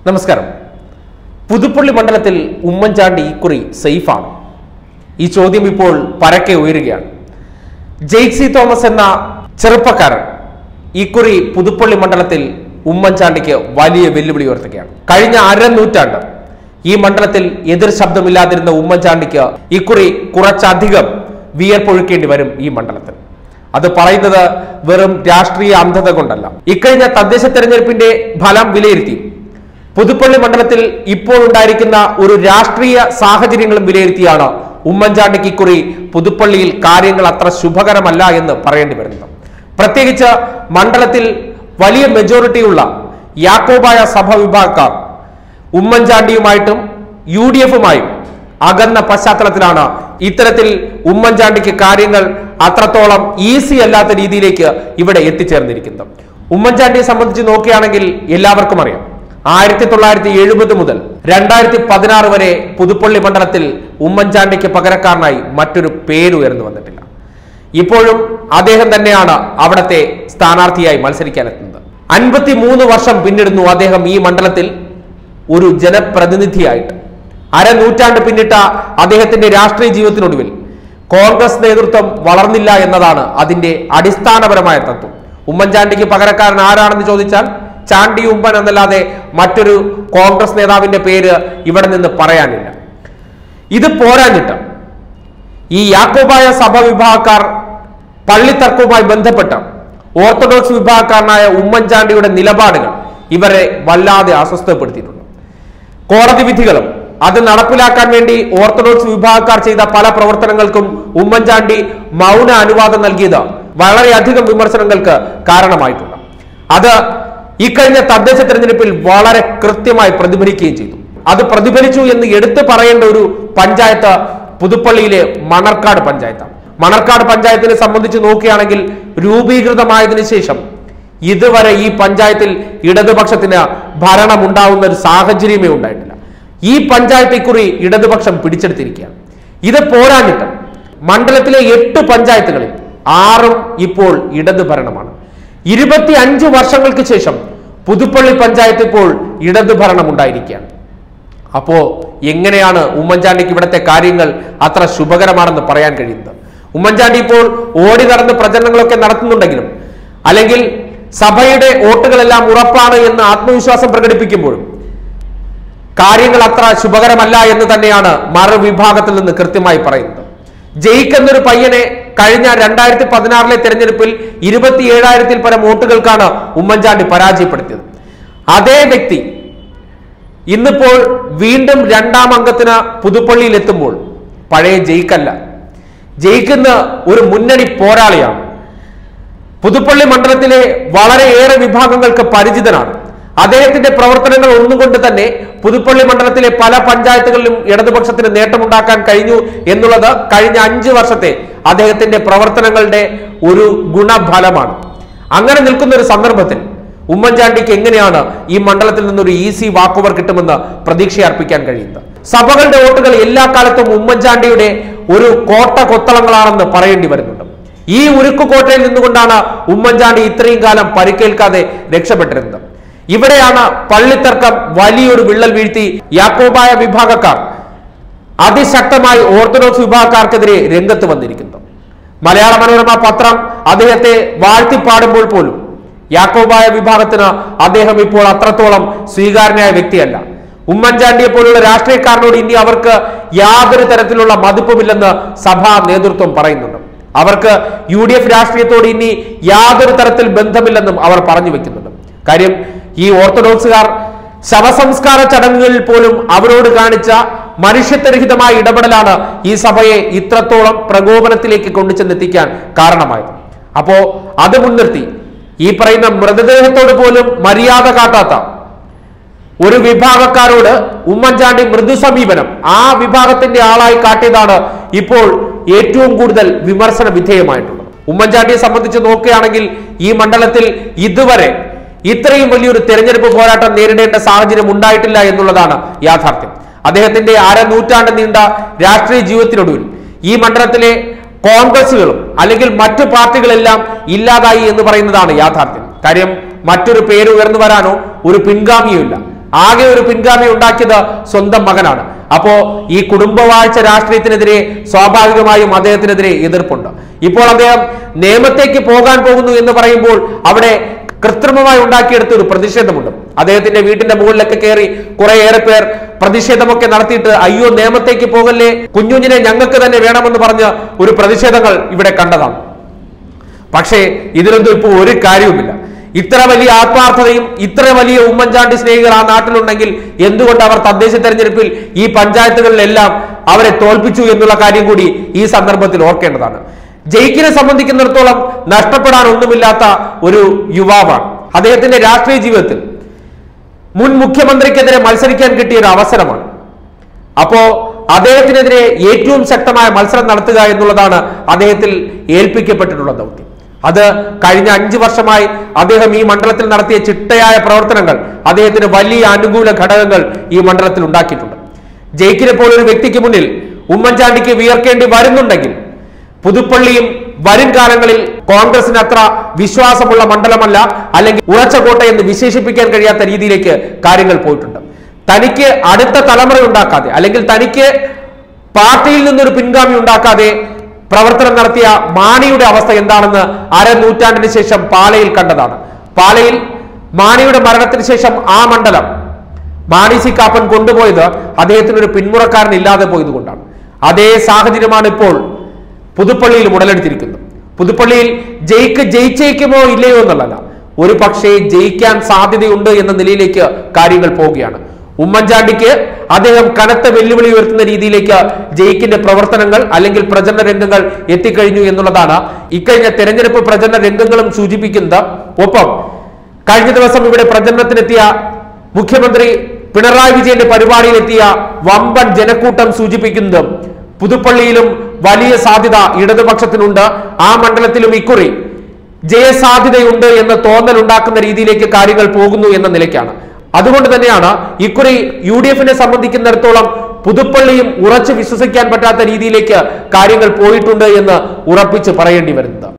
നമസ്കാരം പുതുപ്പള്ളി മണ്ഡലത്തിൽ ഉമ്മൻചാണ്ടി ഇക്കുറി സേഫാണ് ഈ ചോദ്യം ഇപ്പോൾ പരക്കെ ഉയരുകയാണ് ജെയ്സി തോമസ് എന്ന ചെറുപ്പക്കാരൻ ഇക്കുറി പുതുപ്പള്ളി മണ്ഡലത്തിൽ ഉമ്മൻചാണ്ടിക്ക് വലിയ വെല്ലുവിളി ഉയർത്തുകയാണ് കഴിഞ്ഞ അരനൂറ്റാണ്ട് ഈ മണ്ഡലത്തിൽ എതിർ ശബ്ദമില്ലാതിരുന്ന ഉമ്മൻചാണ്ടിക്ക് ഇക്കുറി കുറച്ചധികം വിയർപ്പൊഴുക്കേണ്ടി വരും ഈ മണ്ഡലത്തിൽ അത് പറയുന്നത് വെറും രാഷ്ട്രീയ അന്ധത കൊണ്ടല്ല ഇക്കഴിഞ്ഞ തദ്ദേശ തെരഞ്ഞെടുപ്പിന്റെ ഫലം വിലയിരുത്തി പുതുപ്പള്ളി മണ്ഡലത്തിൽ ഇപ്പോൾ ഉണ്ടായിരിക്കുന്ന ഒരു രാഷ്ട്രീയ സാഹചര്യങ്ങളും വിലയിരുത്തിയാണ് ഉമ്മൻചാണ്ടിക്ക് ഇക്കുറി പുതുപ്പള്ളിയിൽ കാര്യങ്ങൾ അത്ര ശുഭകരമല്ല എന്ന് പറയേണ്ടി വരുന്നത് പ്രത്യേകിച്ച് മണ്ഡലത്തിൽ വലിയ മെജോറിറ്റിയുള്ള യാക്കോബായ സഭ വിഭാഗക്കാർ ഉമ്മൻചാണ്ടിയുമായിട്ടും യു ഡി എഫുമായും അകന്ന പശ്ചാത്തലത്തിലാണ് ഇത്തരത്തിൽ ഉമ്മൻചാണ്ടിക്ക് കാര്യങ്ങൾ അത്രത്തോളം ഈസി അല്ലാത്ത രീതിയിലേക്ക് ഇവിടെ എത്തിച്ചേർന്നിരിക്കുന്നത് ഉമ്മൻചാണ്ടിയെ സംബന്ധിച്ച് നോക്കുകയാണെങ്കിൽ എല്ലാവർക്കും അറിയാം ആയിരത്തി തൊള്ളായിരത്തി എഴുപത് മുതൽ രണ്ടായിരത്തി പതിനാറ് വരെ പുതുപ്പള്ളി മണ്ഡലത്തിൽ ഉമ്മൻചാണ്ടിക്ക് പകരക്കാരനായി മറ്റൊരു പേര് ഉയർന്നു വന്നിട്ടില്ല ഇപ്പോഴും അദ്ദേഹം തന്നെയാണ് അവിടത്തെ സ്ഥാനാർത്ഥിയായി മത്സരിക്കാനെത്തുന്നത് അൻപത്തി മൂന്ന് വർഷം പിന്നിടുന്നു അദ്ദേഹം ഈ മണ്ഡലത്തിൽ ഒരു ജനപ്രതിനിധിയായിട്ട് അരനൂറ്റാണ്ട് പിന്നിട്ട അദ്ദേഹത്തിന്റെ രാഷ്ട്രീയ ജീവിതത്തിനൊടുവിൽ കോൺഗ്രസ് നേതൃത്വം വളർന്നില്ല എന്നതാണ് അതിന്റെ അടിസ്ഥാനപരമായ തത്വം ഉമ്മൻചാണ്ടിക്ക് പകരക്കാരൻ ആരാണെന്ന് ചോദിച്ചാൽ ചാണ്ടി ഉമ്പൻ എന്നല്ലാതെ മറ്റൊരു കോൺഗ്രസ് നേതാവിന്റെ പേര് ഇവിടെ നിന്ന് പറയാനില്ല ഇത് പോരാഞ്ഞിട്ട് ഈ യാക്കോബായ സഭ വിഭാഗക്കാർ പള്ളിത്തർക്കവുമായി ബന്ധപ്പെട്ട് ഓർത്തഡോക്സ് വിഭാഗക്കാരനായ ഉമ്മൻചാണ്ടിയുടെ നിലപാടുകൾ ഇവരെ വല്ലാതെ അസ്വസ്ഥപ്പെടുത്തിയിട്ടുണ്ട് കോടതി വിധികളും അത് നടപ്പിലാക്കാൻ വേണ്ടി ഓർത്തഡോക്സ് വിഭാഗക്കാർ ചെയ്ത പല പ്രവർത്തനങ്ങൾക്കും ഉമ്മൻചാണ്ടി മൗന അനുവാദം നൽകിയത് വളരെയധികം വിമർശനങ്ങൾക്ക് കാരണമായിട്ടുണ്ട് അത് ഇക്കഴിഞ്ഞ തദ്ദേശ തെരഞ്ഞെടുപ്പിൽ വളരെ കൃത്യമായി പ്രതിഫലിക്കുകയും ചെയ്തു അത് പ്രതിഫലിച്ചു എന്ന് എടുത്തു പറയേണ്ട ഒരു പഞ്ചായത്ത് പുതുപ്പള്ളിയിലെ മണർക്കാട് പഞ്ചായത്താണ് മണർക്കാട് പഞ്ചായത്തിനെ സംബന്ധിച്ച് നോക്കുകയാണെങ്കിൽ രൂപീകൃതമായതിനു ശേഷം ഇതുവരെ ഈ പഞ്ചായത്തിൽ ഇടതുപക്ഷത്തിന് ഭരണം ഉണ്ടാവുന്ന ഒരു സാഹചര്യമേ ഉണ്ടായിട്ടില്ല ഈ പഞ്ചായത്ത് ഇക്കുറി ഇടതുപക്ഷം പിടിച്ചെടുത്തിരിക്കുകയാണ് ഇത് പോരാഞ്ഞിട്ട് മണ്ഡലത്തിലെ എട്ട് പഞ്ചായത്തുകളിൽ ആറും ഇപ്പോൾ ഇടതു ഭരണമാണ് ഇരുപത്തി അഞ്ച് വർഷങ്ങൾക്ക് ശേഷം പുതുപ്പള്ളി പഞ്ചായത്ത് ഇപ്പോൾ ഇടതു ഭരണം ഉണ്ടായിരിക്കുകയാണ് അപ്പോ എങ്ങനെയാണ് ഉമ്മൻചാണ്ടിക്ക് ഇവിടുത്തെ കാര്യങ്ങൾ അത്ര ശുഭകരമാണെന്ന് പറയാൻ കഴിയുന്നത് ഉമ്മൻചാണ്ടി ഇപ്പോൾ ഓടി നടന്ന് പ്രചരണങ്ങളൊക്കെ നടത്തുന്നുണ്ടെങ്കിലും അല്ലെങ്കിൽ സഭയുടെ വോട്ടുകളെല്ലാം ഉറപ്പാണ് എന്ന് ആത്മവിശ്വാസം പ്രകടിപ്പിക്കുമ്പോഴും കാര്യങ്ങൾ അത്ര ശുഭകരമല്ല എന്ന് തന്നെയാണ് മറുവിഭാഗത്തിൽ നിന്ന് കൃത്യമായി പറയുന്നത് ജയിക്ക് എന്നൊരു പയ്യനെ കഴിഞ്ഞ രണ്ടായിരത്തി പതിനാറിലെ തെരഞ്ഞെടുപ്പിൽ ഇരുപത്തി ഏഴായിരത്തിൽ പരം വോട്ടുകൾക്കാണ് ഉമ്മൻചാണ്ടി പരാജയപ്പെടുത്തിയത് അതേ വ്യക്തി ഇന്നിപ്പോൾ വീണ്ടും രണ്ടാം അംഗത്തിന് പുതുപ്പള്ളിയിൽ എത്തുമ്പോൾ പഴയ ജയിക്കല്ല ജയിക്കുന്ന ഒരു മുന്നണി പോരാളിയാണ് പുതുപ്പള്ളി മണ്ഡലത്തിലെ വളരെയേറെ വിഭാഗങ്ങൾക്ക് പരിചിതനാണ് അദ്ദേഹത്തിന്റെ പ്രവർത്തനങ്ങൾ ഒന്നുകൊണ്ട് തന്നെ പുതുപ്പള്ളി മണ്ഡലത്തിലെ പല പഞ്ചായത്തുകളിലും ഇടതുപക്ഷത്തിന് നേട്ടമുണ്ടാക്കാൻ കഴിഞ്ഞു എന്നുള്ളത് കഴിഞ്ഞ അഞ്ച് വർഷത്തെ അദ്ദേഹത്തിന്റെ പ്രവർത്തനങ്ങളുടെ ഒരു ഗുണഫലമാണ് അങ്ങനെ നിൽക്കുന്ന ഒരു സന്ദർഭത്തിൽ ഉമ്മൻചാണ്ടിക്ക് എങ്ങനെയാണ് ഈ മണ്ഡലത്തിൽ നിന്നൊരു ഈസി വാക്കോവർ കിട്ടുമെന്ന് പ്രതീക്ഷ അർപ്പിക്കാൻ കഴിയുന്നത് സഭകളുടെ വോട്ടുകൾ എല്ലാ കാലത്തും ഉമ്മൻചാണ്ടിയുടെ ഒരു കോട്ട കൊത്തളങ്ങളാണെന്ന് പറയേണ്ടി വരുന്നുണ്ട് ഈ ഉരുക്കു കോട്ടയിൽ നിന്നുകൊണ്ടാണ് ഉമ്മൻചാണ്ടി ഇത്രയും കാലം പരിക്കേൽക്കാതെ രക്ഷപ്പെട്ടിരുന്നത് ഇവിടെയാണ് പള്ളിത്തർക്കം വലിയൊരു വിള്ളൽ വീഴ്ത്തി യാക്കോബായ വിഭാഗക്കാർ അതിശക്തമായി ഓർത്തഡോക്സ് വിഭാഗക്കാർക്കെതിരെ രംഗത്ത് വന്നിരിക്കുന്നത് മലയാള മനോരമ പത്രം അദ്ദേഹത്തെ വാഴ്ത്തിപ്പാടുമ്പോൾ പോലും യാക്കോബായ വിഭാഗത്തിന് അദ്ദേഹം ഇപ്പോൾ അത്രത്തോളം സ്വീകാര്യനായ വ്യക്തിയല്ല ഉമ്മൻചാണ്ടിയെ പോലുള്ള രാഷ്ട്രീയക്കാരനോട് ഇനി അവർക്ക് യാതൊരു തരത്തിലുള്ള മതിപ്പുമില്ലെന്ന് സഭാ നേതൃത്വം പറയുന്നുണ്ട് അവർക്ക് യു ഡി എഫ് രാഷ്ട്രീയത്തോട് ഇനി യാതൊരു തരത്തിൽ ബന്ധമില്ലെന്നും അവർ പറഞ്ഞു വെക്കുന്നുണ്ട് കാര്യം ഈ ഓർത്തഡോക്സുകാർ ശവസംസ്കാര ചടങ്ങുകളിൽ പോലും അവരോട് കാണിച്ച മനുഷ്യത്വരഹിതമായ ഇടപെടലാണ് ഈ സഭയെ ഇത്രത്തോളം പ്രകോപനത്തിലേക്ക് കൊണ്ടുചെന്നെത്തിക്കാൻ കാരണമായത് അപ്പോ അത് മുൻനിർത്തി ഈ പറയുന്ന മൃതദേഹത്തോട് പോലും മര്യാദ കാട്ടാത്ത ഒരു വിഭാഗക്കാരോട് ഉമ്മൻചാണ്ടി മൃദു സമീപനം ആ വിഭാഗത്തിന്റെ ആളായി കാട്ടിയതാണ് ഇപ്പോൾ ഏറ്റവും കൂടുതൽ വിമർശന വിധേയമായിട്ടുള്ളത് ഉമ്മൻചാണ്ടിയെ സംബന്ധിച്ച് നോക്കുകയാണെങ്കിൽ ഈ മണ്ഡലത്തിൽ ഇതുവരെ ഇത്രയും വലിയൊരു തെരഞ്ഞെടുപ്പ് പോരാട്ടം നേരിടേണ്ട സാഹചര്യം ഉണ്ടായിട്ടില്ല എന്നുള്ളതാണ് യാഥാർത്ഥ്യം അദ്ദേഹത്തിന്റെ അര നൂറ്റാണ്ട് നീണ്ട രാഷ്ട്രീയ ജീവിതത്തിനൊടുവിൽ ഈ മണ്ഡലത്തിലെ കോൺഗ്രസുകളും അല്ലെങ്കിൽ മറ്റു പാർട്ടികളെല്ലാം ഇല്ലാതായി എന്ന് പറയുന്നതാണ് യാഥാർത്ഥ്യം കാര്യം മറ്റൊരു പേര് ഉയർന്നു വരാനോ ഒരു പിൻഗാമിയോ ഇല്ല ആകെ ഒരു പിൻഗാമി ഉണ്ടാക്കിയത് സ്വന്തം മകനാണ് അപ്പോ ഈ കുടുംബവാഴ്ച രാഷ്ട്രീയത്തിനെതിരെ സ്വാഭാവികമായും അദ്ദേഹത്തിനെതിരെ എതിർപ്പുണ്ട് ഇപ്പോൾ അദ്ദേഹം നിയമത്തേക്ക് പോകാൻ പോകുന്നു എന്ന് പറയുമ്പോൾ അവിടെ കൃത്രിമമായി ഉണ്ടാക്കിയെടുത്ത ഒരു പ്രതിഷേധമുണ്ട് അദ്ദേഹത്തിന്റെ വീട്ടിന്റെ മുകളിലൊക്കെ കയറി കുറേയേറെ പേർ പ്രതിഷേധമൊക്കെ നടത്തിയിട്ട് അയ്യോ നിയമത്തേക്ക് പോകല്ലേ കുഞ്ഞുഞ്ഞിനെ ഞങ്ങൾക്ക് തന്നെ വേണമെന്ന് പറഞ്ഞ് ഒരു പ്രതിഷേധങ്ങൾ ഇവിടെ കണ്ടതാണ് പക്ഷേ ഇതിലൊന്നും ഇപ്പോൾ ഒരു കാര്യവുമില്ല ഇത്ര വലിയ ആത്മാർത്ഥതയും ഇത്ര വലിയ ഉമ്മൻചാണ്ടി സ്നേഹികൾ ആ നാട്ടിലുണ്ടെങ്കിൽ എന്തുകൊണ്ട് അവർ തദ്ദേശ തെരഞ്ഞെടുപ്പിൽ ഈ പഞ്ചായത്തുകളിലെല്ലാം അവരെ തോൽപ്പിച്ചു എന്നുള്ള കാര്യം കൂടി ഈ സന്ദർഭത്തിൽ ഓർക്കേണ്ടതാണ് ജയിക്കിനെ സംബന്ധിക്കുന്നിടത്തോളം നഷ്ടപ്പെടാൻ ഒന്നുമില്ലാത്ത ഒരു യുവാവാണ് അദ്ദേഹത്തിന്റെ രാഷ്ട്രീയ ജീവിതത്തിൽ മുൻ മുഖ്യമന്ത്രിക്കെതിരെ മത്സരിക്കാൻ കിട്ടിയ ഒരു അവസരമാണ് അപ്പോ അദ്ദേഹത്തിനെതിരെ ഏറ്റവും ശക്തമായ മത്സരം നടത്തുക എന്നുള്ളതാണ് അദ്ദേഹത്തിൽ ഏൽപ്പിക്കപ്പെട്ടിട്ടുള്ള ദൗത്യം അത് കഴിഞ്ഞ അഞ്ചു വർഷമായി അദ്ദേഹം ഈ മണ്ഡലത്തിൽ നടത്തിയ ചിട്ടയായ പ്രവർത്തനങ്ങൾ അദ്ദേഹത്തിന് വലിയ അനുകൂല ഘടകങ്ങൾ ഈ മണ്ഡലത്തിൽ ഉണ്ടാക്കിയിട്ടുണ്ട് ജയിക്കിനെ പോലൊരു വ്യക്തിക്ക് മുന്നിൽ ഉമ്മൻചാണ്ടിക്ക് വിയർക്കേണ്ടി വരുന്നുണ്ടെങ്കിൽ പുതുപ്പള്ളിയും വരും കാലങ്ങളിൽ കോൺഗ്രസിന് അത്ര വിശ്വാസമുള്ള മണ്ഡലമല്ല അല്ലെങ്കിൽ ഉറച്ച കോട്ട എന്ന് വിശേഷിപ്പിക്കാൻ കഴിയാത്ത രീതിയിലേക്ക് കാര്യങ്ങൾ പോയിട്ടുണ്ട് തനിക്ക് അടുത്ത തലമുറ ഉണ്ടാക്കാതെ അല്ലെങ്കിൽ തനിക്ക് പാർട്ടിയിൽ നിന്നൊരു പിൻഗാമി ഉണ്ടാക്കാതെ പ്രവർത്തനം നടത്തിയ മാണിയുടെ അവസ്ഥ എന്താണെന്ന് അര നൂറ്റാണ്ടിന് ശേഷം പാലയിൽ കണ്ടതാണ് പാലയിൽ മാണിയുടെ മരണത്തിന് ശേഷം ആ മണ്ഡലം മാണി സി കാപ്പൻ കൊണ്ടുപോയത് അദ്ദേഹത്തിന് ഒരു പിന്മുറക്കാരൻ ഇല്ലാതെ പോയത് കൊണ്ടാണ് അതേ സാഹചര്യമാണ് ഇപ്പോൾ പുതുപ്പള്ളിയിൽ ഉടലെടുത്തിരിക്കുന്നത് പുതുപ്പള്ളിയിൽ ജയിക്ക് ജയിച്ചേക്കുമോ ഇല്ലയോ എന്നുള്ളതല്ല ഒരു പക്ഷേ ജയിക്കാൻ സാധ്യതയുണ്ട് എന്ന നിലയിലേക്ക് കാര്യങ്ങൾ പോവുകയാണ് ഉമ്മൻചാണ്ടിക്ക് അദ്ദേഹം കനത്ത വെല്ലുവിളി ഉയർത്തുന്ന രീതിയിലേക്ക് ജയിക്കിന്റെ പ്രവർത്തനങ്ങൾ അല്ലെങ്കിൽ പ്രചരണ രംഗങ്ങൾ എത്തിക്കഴിഞ്ഞു എന്നുള്ളതാണ് ഇക്കഴിഞ്ഞ തെരഞ്ഞെടുപ്പ് പ്രചരണ രംഗങ്ങളും സൂചിപ്പിക്കുന്നത് ഒപ്പം കഴിഞ്ഞ ദിവസം ഇവിടെ പ്രചരണത്തിനെത്തിയ മുഖ്യമന്ത്രി പിണറായി വിജയന്റെ പരിപാടിയിലെത്തിയ വമ്പൻ ജനക്കൂട്ടം സൂചിപ്പിക്കുന്നത് പുതുപ്പള്ളിയിലും വലിയ സാധ്യത ഇടതുപക്ഷത്തിനുണ്ട് ആ മണ്ഡലത്തിലും ഇക്കുറി ജയസാധ്യതയുണ്ട് എന്ന തോന്നൽ ഉണ്ടാക്കുന്ന രീതിയിലേക്ക് കാര്യങ്ങൾ പോകുന്നു എന്ന നിലയ്ക്കാണ് അതുകൊണ്ട് തന്നെയാണ് ഇക്കുറി യു ഡി എഫിനെ സംബന്ധിക്കുന്നിടത്തോളം പുതുപ്പള്ളിയും ഉറച്ചു വിശ്വസിക്കാൻ പറ്റാത്ത രീതിയിലേക്ക് കാര്യങ്ങൾ പോയിട്ടുണ്ട് എന്ന് ഉറപ്പിച്ച് പറയേണ്ടി വരുന്നത്